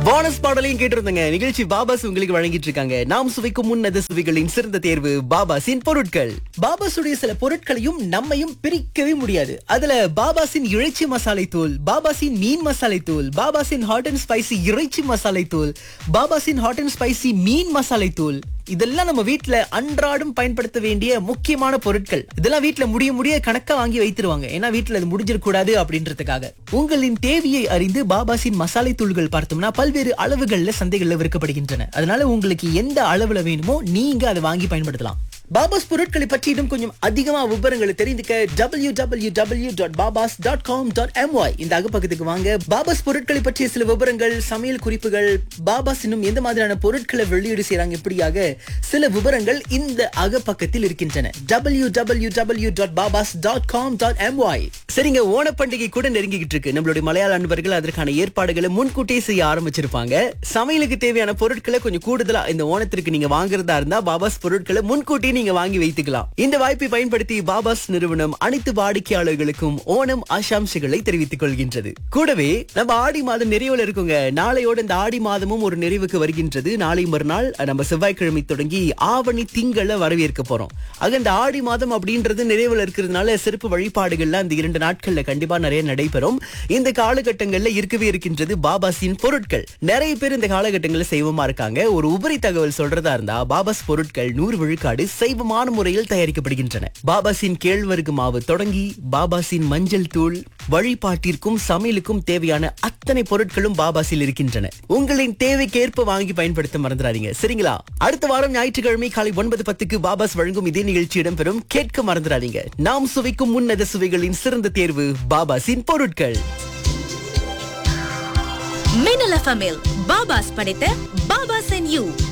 bonus பாடலையும் கேட்டிருந்தங்க நிகழ்ச்சி பாபாஸ் உங்களுக்கு வழங்கிட்டு இருக்காங்க நாம் சுவைக்கும் முன்னத சுவைகளின் சிறந்த தேர்வு பாபாஸின் பொருட்கள் பாபாஸுடைய சில பொருட்களையும் நம்மையும் பிரிக்கவே முடியாது அதுல பாபாஸின் இறைச்சி மசாலை தூள் பாபாஸின் மீன் மசாலை தூள் பாபாஸின் ஹாட் அண்ட் ஸ்பைசி இறைச்சி மசாலை தூள் பாபாஸின் ஹாட் அண்ட் ஸ்பைசி மீன் மசாலை தூள் இதெல்லாம் நம்ம வீட்ல அன்றாடம் பயன்படுத்த வேண்டிய முக்கியமான பொருட்கள் இதெல்லாம் வீட்ல முடிய முடிய கணக்கா வாங்கி வைத்திருவாங்க ஏன்னா வீட்ல அது முடிஞ்சிடக்கூடாது அப்படின்றதுக்காக உங்களின் தேவையை அறிந்து பாபாசின் மசாலை தூள்கள் பார்த்தோம்னா பல்வேறு அளவுகள்ல சந்தைகள்ல விற்கப்படுகின்றன அதனால உங்களுக்கு எந்த அளவுல வேணுமோ நீங்க அதை வாங்கி பயன்படுத்தலாம் பாபாஸ் பொருட்களை பற்றி இன்னும் கொஞ்சம் அதிகமா விவரங்களை தெரிந்துக்க W W W dot Babas dot com dot M Y இந்த அகப்பக்கத்துக்கு வாங்க பாபாஸ் பொருட்களை பற்றிய சில விவரங்கள் சமையல் குறிப்புகள் பாபாஸ் இன்னும் எந்த மாதிரியான பொருட்களை வெளியீடு செய்றாங்க இப்படியாக சில விவரங்கள் இந்த அகப்பக்கத்தில் இருக்கின்றன W W W dot Babas dot com dot M Y சரிங்க ஓணப்பண்டிகை கூட நெருங்கிக்கிட்டு இருக்கு நம்மளுடைய மலையாள அன்பர்கள் அதற்கான ஏற்பாடுகளை முன்கூட்டியே செய்ய ஆரம்பிச்சிருப்பாங்க சமையலுக்கு தேவையான பொருட்களை கொஞ்சம் கூடுதலா இந்த ஓணத்திற்கு நீங்க வாங்குறதா இருந்தா பாபாஸ் பொருட்களை முன்கூட்டியே நீங்க வாங்கி வைத்துக்கலாம் இந்த வாய்ப்பை பயன்படுத்தி பாபாஸ் நிறுவனம் அனைத்து வாடிக்கையாளர்களுக்கும் ஓணம் ஆசாம்சங்களை தெரிவித்துக் கொள்கின்றது கூடவே நம்ம ஆடி மாதம் நிறைவுல இருக்குங்க நாளையோட இந்த ஆடி மாதமும் ஒரு நிறைவுக்கு வருகின்றது நாளை மறுநாள் நம்ம செவ்வாய்க்கிழமை தொடங்கி ஆவணி திங்களை வரவேற்க போறோம் ஆக இந்த ஆடி மாதம் அப்படின்றது நிறைவுல இருக்கிறதுனால சிறப்பு வழிபாடுகள்லாம் இந்த இரண்டு நாட்கள்ல கண்டிப்பா நிறைய நடைபெறும் இந்த காலகட்டங்கள்ல இருக்கவே இருக்கின்றது பாபாஸின் பொருட்கள் நிறைய பேர் இந்த காலகட்டங்கள்ல செய்வமா இருக்காங்க ஒரு உபரி தகவல் சொல்றதா இருந்தா பாபாஸ் பொருட்கள் நூறு விழுக்காடு சைவமான முறையில் தயாரிக்கப்படுகின்றன பாபாஸின் கேழ்வரகு மாவு தொடங்கி பாபாஸின் மஞ்சள் தூள் வழிபாட்டிற்கும் சமையலுக்கும் தேவையான அத்தனை பொருட்களும் பாபாஸில் இருக்கின்றன உங்களின் தேவைக்கேற்ப வாங்கி பயன்படுத்த மறந்துடாதீங்க சரிங்களா அடுத்த வாரம் ஞாயிற்றுக்கிழமை காலை ஒன்பது பத்துக்கு பாபாஸ் வழங்கும் இதே நிகழ்ச்சி இடம்பெறும் கேட்க மறந்துடாதீங்க நாம் சுவைக்கும் முன்னத சுவைகளின் சிறந்த தேர்வு பாபாஸின் பொருட்கள் மின்னல் எஃப்எம்மில் பாபாஸ் படைத்த பாபாஸ் அண்ட் யூ